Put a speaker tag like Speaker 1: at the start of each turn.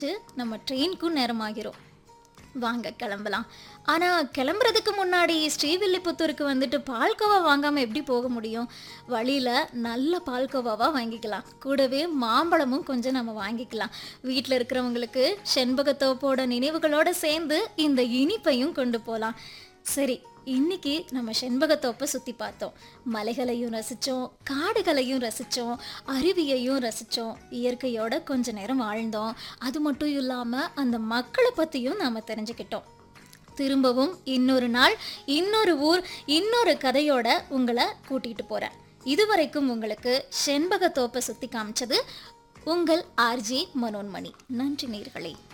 Speaker 1: நம்ம ட்ரெயினுக்கும் நேரமாகிரும் வாங்க கிளம்பலாம் ஆனால் கிளம்புறதுக்கு முன்னாடி ஸ்ரீவில்லிபுத்தூருக்கு வந்துட்டு பால்கோவா வாங்காமல் எப்படி போக முடியும் வழியில் நல்ல பால்கோவாவாக வாங்கிக்கலாம் கூடவே மாம்பழமும் கொஞ்சம் நம்ம வாங்கிக்கலாம் வீட்டில் இருக்கிறவங்களுக்கு செண்பகத்தோப்போட நினைவுகளோடு சேர்ந்து இந்த இனிப்பையும் கொண்டு போகலாம் சரி இன்னைக்கு நம்ம செண்பகத்தோப்பை சுற்றி பார்த்தோம் மலைகளையும் ரசித்தோம் காடுகளையும் ரசித்தோம் அருவியையும் ரசித்தோம் இயற்கையோட கொஞ்ச நேரம் வாழ்ந்தோம் அது மட்டும் இல்லாமல் அந்த மக்களை பற்றியும் நாம் தெரிஞ்சுக்கிட்டோம் திரும்பவும் இன்னொரு நாள் இன்னொரு ஊர் இன்னொரு கதையோட உங்களை கூட்டிகிட்டு போகிறேன் இதுவரைக்கும் உங்களுக்கு செண்பகத்தோப்பை சுற்றி காமிச்சது உங்கள் ஆர்ஜி மனோன்மணி நன்றி நேர்களே